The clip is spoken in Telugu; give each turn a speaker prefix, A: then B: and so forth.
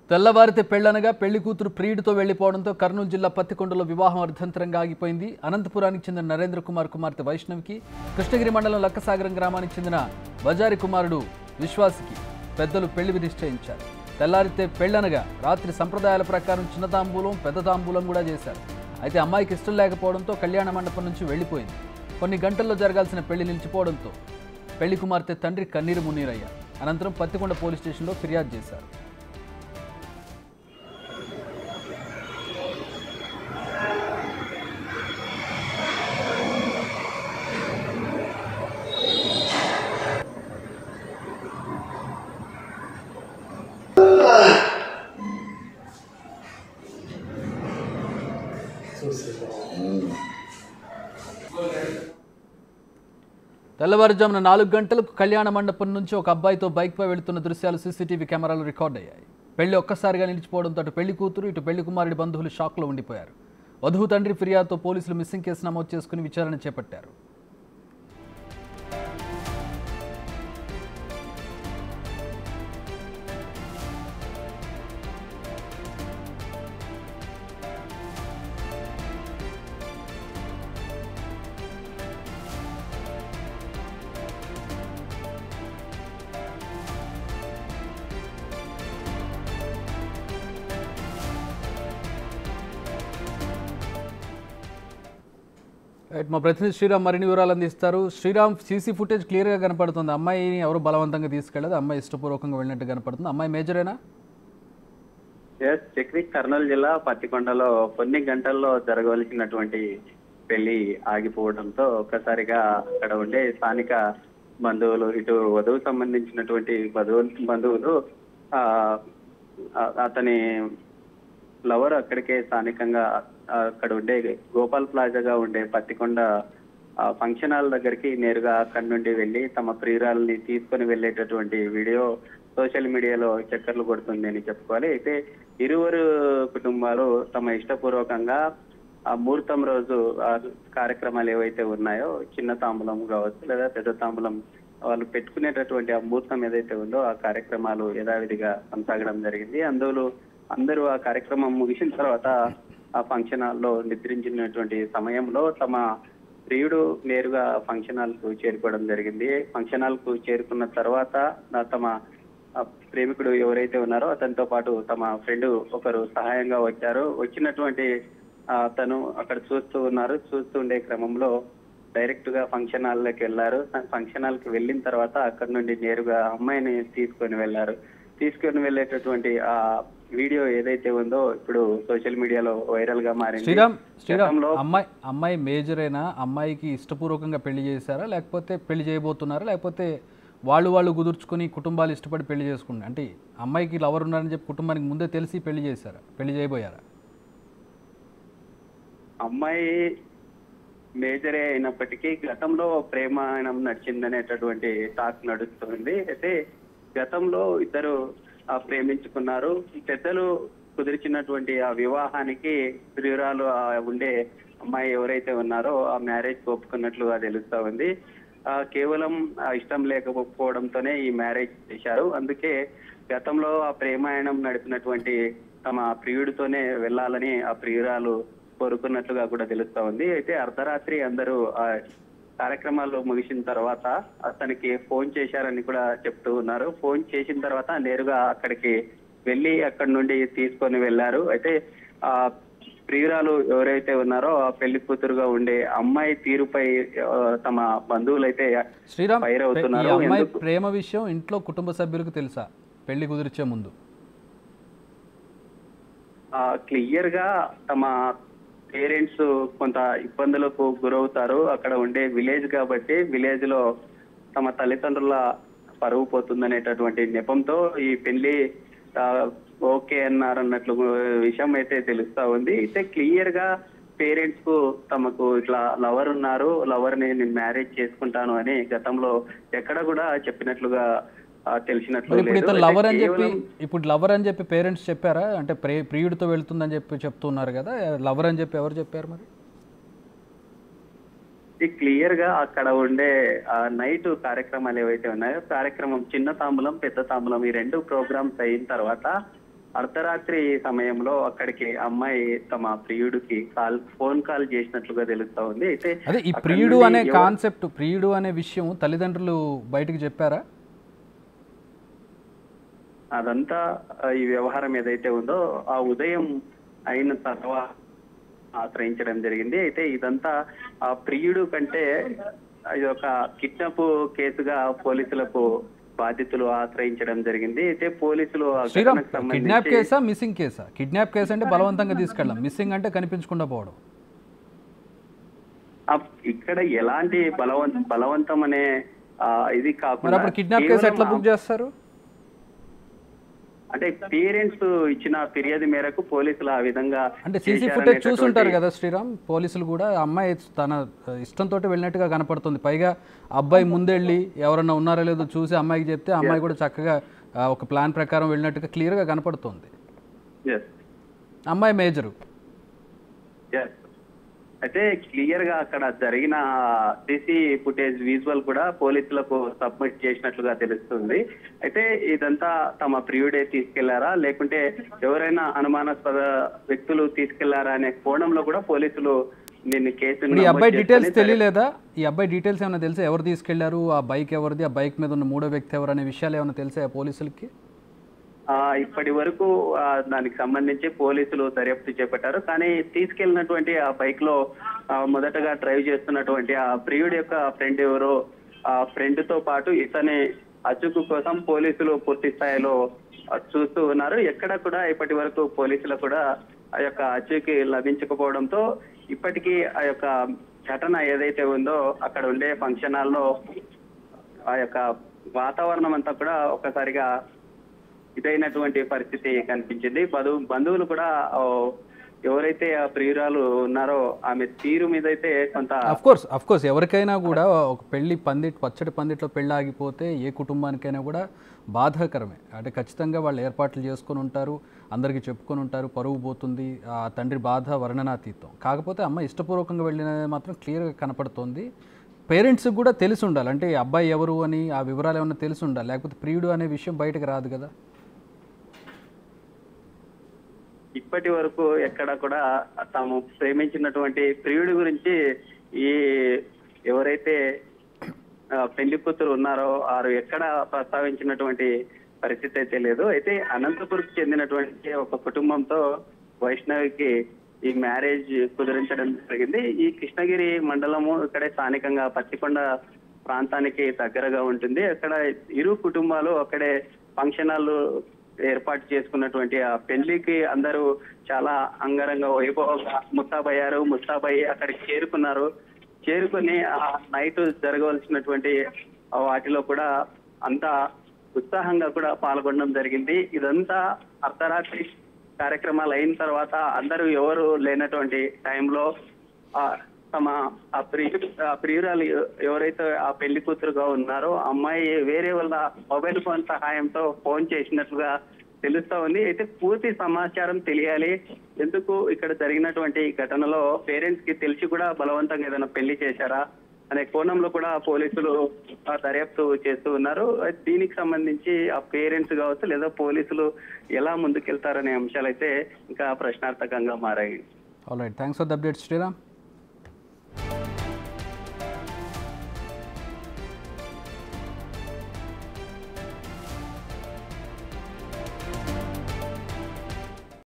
A: తెల్లవారితే పెళ్లనగా పెళ్లి కూతురు ప్రియుడితో వెళ్లిపోవడంతో కర్నూలు జిల్లా పత్తికొండలో వివాహం అర్ధంతరంగా ఆగిపోయింది అనంతపురానికి చెందిన నరేంద్ర కుమార్ కుమార్తె వైష్ణవికి కృష్ణగిరి మండలం లక్కసాగరం గ్రామానికి చెందిన బజారి కుమారుడు విశ్వాసికి పెద్దలు పెళ్లి నిశ్చయించారు తెల్లారితే పెళ్లనగా రాత్రి సంప్రదాయాల ప్రకారం చిన్న తాంబూలం పెద్ద తాంబూలం కూడా చేశారు అయితే అమ్మాయికి ఇష్టం లేకపోవడంతో కళ్యాణ మండపం నుంచి వెళ్లిపోయింది కొన్ని గంటల్లో జరగాల్సిన పెళ్లి నిలిచిపోవడంతో పెళ్లి కుమార్తె తండ్రి కన్నీరు మున్నీరయ్యారు అనంతరం పత్తికొండ పోలీస్ స్టేషన్లో ఫిర్యాదు చేశారు తెల్లవారుజామున నాలుగు గంటలకు కళ్యాణ మండపం నుంచి ఒక అబ్బాయితో బైక్పై వెళుతున్న దృశ్యాలు సీసీటీవీ కెమెరాలు రికార్డ్ అయ్యాయి పెళ్లి ఒక్కసారిగా నిలిచిపోవడంతో అటు పెళ్లి కూతురు ఇటు పెళ్లి కుమారుడి బంధువులు షాక్లో ఉండిపోయారు వధువు తండ్రి ఫిర్యాదుతో పోలీసులు మిస్సింగ్ కేసు నమోదు చేసుకుని విచారణ చేపట్టారు రైట్ మా ప్రతినిధి శ్రీరామ్ మరిన్ని వివరాలు అందిస్తారు శ్రీరామ్ సీసీ ఫుటేజ్ క్లియర్గా కనపడుతుంది అమ్మాయిని ఎవరు బలవంతంగా తీసుకెళ్ళదు అమ్మాయి ఇష్టపూర్వకంగా వెళ్ళినట్టు కనపడుతుంది అమ్మాయి మేజరేనా
B: ఎస్ చక్రి కర్నూలు జిల్లా పత్తికొండలో కొన్ని గంటల్లో జరగవలసినటువంటి పెళ్లి ఆగిపోవడంతో ఒక్కసారిగా అక్కడ ఉండే స్థానిక బంధువులు ఇటు వధువు సంబంధించినటువంటి బంధువు బంధువులు ఆ ఆ- అతని లవర్ అక్కడికే స్థానికంగా ఆ, అక్కడ ఉండే గోపాల్ ప్లాజాగా ఉండే పత్తికొండ ఆ ఫంక్షన్ హాల్ దగ్గరికి నేరుగా అక్కడి నుండి వెళ్ళి తమ ప్రియురాలని తీసుకొని వెళ్ళేటటువంటి వీడియో సోషల్ మీడియాలో చక్కర్లు కొడుతుంది అని చెప్పుకోవాలి అయితే ఇరువురు కుటుంబాలు తమ ఇష్టపూర్వకంగా ఆ ముహూర్తం రోజు ఆ కార్యక్రమాలు ఏవైతే ఉన్నాయో చిన్న తాంబూలం కావచ్చు లేదా పెద్ద తాంబూలం వాళ్ళు పెట్టుకునేటటువంటి ఆ ముహూర్తం ఏదైతే ఉందో ఆ కార్యక్రమాలు యథావిధిగా కొనసాగడం జరిగింది అందులో అందరూ ఆ కార్యక్రమం ముగిసిన తర్వాత ఆ ఫంక్షన్ హాల్లో నిద్రించినటువంటి సమయంలో తమ ప్రియుడు నేరుగా ఫంక్షన్ హాల్ కు చేరుకోవడం జరిగింది ఫంక్షన్ హాల్ కు చేరుకున్న తర్వాత నా తమ ఆ ప్రేమికుడు ఎవరైతే ఉన్నారో అతనితో పాటు తమ ఫ్రెండ్ ఒకరు సహాయంగా వచ్చారు వచ్చినటువంటి ఆ, అతను అక్కడ చూస్తూ ఉన్నారు చూస్తూ ఉండే క్రమంలో డైరెక్ట్ గా ఫంక్షన్ హాల్ లోకి వెళ్ళారు ఫంక్షన్ హాల్ కి వెళ్ళిన తర్వాత అక్కడ నుండి నేరుగా అమ్మాయిని తీసుకొని వెళ్ళారు తీసుకొని వెళ్ళేటటువంటి ఆ వీడియో ఏదైతే ఉందో ఇప్పుడు సోషల్ మీడియాలో వైరల్ గా మారింది
A: శ్రీరామ్ శ్రీరామ్
B: గతంలో
A: అమ్మాయి అమ్మాయి మేజరేనా అమ్మాయికి ఇష్టపూర్వకంగా పెళ్లి చేశారా లేకపోతే పెళ్లి చేయబోతున్నారా లేకపోతే వాళ్ళు వాళ్ళు కుదుర్చుకొని కుటుంబాలు ఇష్టపడి పెళ్లి చేసుకున్నారు అంటే అమ్మాయికి లవర్ ఉన్నారని చెప్పి కుటుంబానికి ముందే తెలిసి పెళ్లి చేశారా పెళ్లి చేయబోయారా
B: అమ్మాయి మేజరే అయినప్పటికీ గతంలో ప్రేమాయణం నడిచిందనేటటువంటి టాక్ నడుస్తుంది అయితే గతంలో ఇద్దరు ఆ, ప్రేమించుకున్నారు పెద్దలు కుదిర్చినటువంటి ఆ వివాహానికి ప్రియురాలు ఆ ఉండే అమ్మాయి ఎవరైతే ఉన్నారో ఆ మ్యారేజ్ ఒప్పుకున్నట్లుగా తెలుస్తా ఉంది ఆ, కేవలం ఆ ఇష్టం లేకపోవడంతోనే ఈ మ్యారేజ్ చేశారు అందుకే గతంలో ఆ ప్రేమాయణం నడిపినటువంటి తమ ప్రియుడితోనే వెళ్ళాలని ఆ ప్రియురాలు కోరుకున్నట్లుగా కూడా తెలుస్తా ఉంది అయితే అర్ధరాత్రి అందరూ ఆ కార్యక్రమాలు ముగిసిన తర్వాత అతనికి ఫోన్ చేశారని కూడా చెప్తూ ఉన్నారు ఫోన్ చేసిన తర్వాత నేరుగా అక్కడికి వెళ్ళి అక్కడి నుండి తీసుకొని వెళ్ళారు అయితే ఆ ప్రియురాలు ఎవరైతే ఉన్నారో ఆ పెళ్లి కూతురుగా ఉండే అమ్మాయి తీరుపై ఆ, తమ బంధువులైతే
A: శ్రీరామ్
B: ఫైర్
A: ఈ
B: అవుతున్నారు
A: అమ్మాయి
B: ఎందుకు-
A: ప్రేమ విషయం ఇంట్లో కుటుంబ సభ్యులకు తెలుసా పెళ్లి కుదిర్చే ముందు
B: క్లియర్ గా తమ పేరెంట్స్ కొంత ఇబ్బందులకు గురవుతారు అక్కడ ఉండే విలేజ్ కాబట్టి విలేజ్ లో తమ తల్లిదండ్రుల పరువు పోతుందనేటటువంటి నెపంతో ఈ పెళ్లి ఆ, ఓకే అన్నారన్నట్లు విషయం అయితే తెలుస్తా ఉంది అయితే క్లియర్ గా పేరెంట్స్ కు తమకు ఇట్లా లవర్ ఉన్నారు లవర్ ని నేను మ్యారేజ్ చేసుకుంటాను అని గతంలో ఎక్కడ కూడా చెప్పినట్లుగా ఆ, తెలిసినట్లు
A: మరి ఇప్పుడు
B: లేదు.
A: ఇతను
B: అయితే
A: లవర్ అని చెప్పి
B: కేవలం
A: ఇప్పుడు లవర్ అని చెప్పి పేరెంట్స్ చెప్పారా అంటే ప్రే ప్రియుడితో వెళ్తుందని చెప్పి చెప్తున్నారు కదా లవర్ అని చెప్పి ఎవరు చెప్పారు మరి
B: ఇది క్లియర్ గా అక్కడ ఉండే ఆ నైట్ కార్యక్రమాలు ఏవైతే ఉన్నాయో కార్యక్రమం చిన్న తాంబూలం పెద్ద తాంబూలం ఈ రెండు ప్రోగ్రామ్స్ అయిన తర్వాత అర్ధరాత్రి సమయంలో అక్కడికి అమ్మాయి తమ ప్రియుడికి కాల్ ఫోన్ కాల్ చేసినట్లుగా తెలుస్తా ఉంది అయితే
A: అదే ఈ
B: అక్కడి
A: ప్రియుడు
B: నుండి
A: అనే
B: ఎవరు-
A: కాన్సెప్ట్ ప్రియుడు అనే విషయం తల్లిదండ్రులు బయటకు చెప్పారా
B: అదంతా ఆ, ఈ వ్యవహారం ఏదైతే ఉందో ఆ ఉదయం అయిన తర్వాత ఆశ్రయించడం జరిగింది అయితే ఇదంతా ఆ ప్రియుడు కంటే ఇది ఒక కిడ్నాప్ కేసుగా పోలీసులకు బాధితులు ఆశ్రయించడం జరిగింది అయితే పోలీసులు ఆ
A: శ్రీరామ్
B: ఘటనకు
A: కిడ్నాప్
B: సంబంధించి
A: కేసా మిస్సింగ్ కేసా కిడ్నాప్ కేసు అంటే బలవంతంగా తీసుకెళ్ళాం మిస్సింగ్ అంటే కనిపించకుండా పోవడం
B: ఆ, ఇక్కడ ఎలాంటి బలవంత బలవంతం అనే ఆ, ఇది
A: మరి
B: కాకుండా
A: అప్పుడు కిడ్నాప్ కేసు
B: కేవలం
A: ఎట్లా
B: ఆ-
A: బుక్ చేస్తారు
B: అంటే పేరెంట్స్ ఇచ్చిన ఫిర్యాదు మేరకు పోలీసులు ఆ విధంగా
A: అంటే సీసీ ఫుటేజ్
B: చేశారనేటటువంటి-
A: చూసుంటారు కదా శ్రీరామ్ పోలీసులు కూడా ఆ అమ్మాయి తన ఇష్టంతో వెళ్ళినట్టుగా కనపడుతుంది పైగా ఆ అబ్బాయి ముందెళ్ళి ఎవరన్నా ఉన్నారో లేదో చూసి అమ్మాయికి చెప్తే ఆ అమ్మాయి కూడా చక్కగా ఆ, ఒక ప్లాన్ ప్రకారం వెళ్ళినట్టుగా క్లియర్గా కనపడుతుంది
B: Yes.
A: అమ్మాయి మేజరు
B: Yes. అయితే క్లియర్ గా అక్కడ జరిగిన సీసీ ఫుటేజ్ విజువల్ కూడా పోలీసులకు సబ్మిట్ చేసినట్లుగా తెలుస్తుంది అయితే ఇదంతా తమ ప్రియుడే తీసుకెళ్లారా లేకుంటే ఎవరైనా అనుమానాస్పద వ్యక్తులు తీసుకెళ్లారా అనే కోణంలో కూడా పోలీసులు నిన్ను కేసు
A: ఇప్పుడు ఈ అబ్బాయి డీటెయిల్స్ తెలియలేదా ఈ అబ్బాయి డీటెయిల్స్ ఏమైనా తెలుసా ఎవరు తీసుకెళ్లారు ఆ బైక్ ఎవరిది ఆ బైక్ మీద ఉన్న మూడో వ్యక్తి ఎవరు అనే విషయాలు ఏమైనా తెలుసా పోలీసులకి
B: ఆ, ఇప్పటి వరకు ఆ, దానికి సంబంధించి పోలీసులు దర్యాప్తు చేపట్టారు కానీ తీసుకెళ్లినటువంటి ఆ బైక్ లో ఆ, మొదటగా డ్రైవ్ చేస్తున్నటువంటి ఆ ప్రియుడి యొక్క ఫ్రెండ్ ఎవరో ఆ ఫ్రెండ్ తో పాటు ఇతని అచుకు కోసం పోలీసులు పూర్తి స్థాయిలో ఆ, చూస్తూ ఉన్నారు ఎక్కడ కూడా ఇప్పటి వరకు పోలీసులు కూడా ఆ యొక్క అచుకి లభించకపోవడంతో ఇప్పటికీ ఆ యొక్క ఘటన ఏదైతే ఉందో అక్కడ ఉండే ఫంక్షన్ హాల్లో ఆ యొక్క వాతావరణం అంతా కూడా ఒక్కసారిగా ఇదైనటువంటి పరిస్థితి కనిపించింది బంధువు బంధువులు కూడా ఓ, ఎవరైతే ఆ ప్రియురాలు ఉన్నారో ఆమె తీరు మీద అయితే కొంత
A: అఫ్ కోర్స్ అఫ్ కోర్స్ ఎవరికైనా కూడా ఒక పెళ్లి పందిట్ పచ్చడి పందిట్లో పెళ్ళి ఆగిపోతే ఏ కుటుంబానికైనా కూడా బాధాకరమే అంటే ఖచ్చితంగా వాళ్ళు ఏర్పాట్లు చేసుకొని ఉంటారు అందరికీ చెప్పుకొని ఉంటారు పరువు పోతుంది ఆ తండ్రి బాధ వర్ణనాతీతం కాకపోతే అమ్మ ఇష్టపూర్వకంగా వెళ్ళినది మాత్రం క్లియర్గా కనపడుతోంది పేరెంట్స్కి కూడా తెలిసి ఉండాలి అంటే ఈ అబ్బాయి ఎవరు అని ఆ వివరాలు ఏమన్నా తెలిసి ఉండాలి లేకపోతే ప్రియుడు అనే విషయం బయటకు రాదు కదా
B: ఇప్పటి వరకు ఎక్కడ కూడా తాము ప్రేమించినటువంటి ప్రియుడి గురించి ఈ ఎవరైతే ఆ, పెళ్లి కూతురు ఉన్నారో వారు ఎక్కడ ప్రస్తావించినటువంటి పరిస్థితి అయితే లేదు అయితే అనంతపురంకి చెందినటువంటి ఒక కుటుంబంతో వైష్ణవికి ఈ మ్యారేజ్ కుదిరించడం జరిగింది ఈ కృష్ణగిరి మండలము ఇక్కడే స్థానికంగా పత్తికొండ ప్రాంతానికి దగ్గరగా ఉంటుంది అక్కడ ఇరు కుటుంబాలు అక్కడే ఫంక్షన్ హాల్ ఏర్పాటు చేసుకున్నటువంటి ఆ పెళ్లికి అందరూ చాలా అంగరంగ వైభవంగా ముస్తాబయ్యారు ముస్తాబయ్యి అక్కడికి చేరుకున్నారు చేరుకొని ఆ నైట్ జరగవలసినటువంటి ఆ వాటిలో కూడా అంతా ఉత్సాహంగా కూడా పాల్గొనడం జరిగింది ఇదంతా అర్ధరాత్రి కార్యక్రమాలు అయిన తర్వాత అందరూ ఎవరు లేనటువంటి టైంలో ఆ తమ ఆ ప్రియ ఆ ప్రియురాలు ఎవరైతే ఆ పెళ్లి కూతురుగా ఉన్నారో ఆ అమ్మాయి వేరే వాళ్ళ మొబైల్ ఫోన్ సహాయంతో ఫోన్ చేసినట్లుగా తెలుస్తా ఉంది అయితే పూర్తి సమాచారం తెలియాలి ఎందుకు ఇక్కడ జరిగినటువంటి ఈ ఘటనలో పేరెంట్స్ కి తెలిసి కూడా బలవంతంగా ఏదైనా పెళ్లి చేశారా అనే కోణంలో కూడా పోలీసులు ఆ, దర్యాప్తు చేస్తూ ఉన్నారు దీనికి సంబంధించి ఆ పేరెంట్స్ కావచ్చు లేదా పోలీసులు ఎలా ముందుకెళ్తారనే అంశాలైతే ఇంకా ప్రశ్నార్థకంగా మారాయి
A: all right thanks for the update Sriram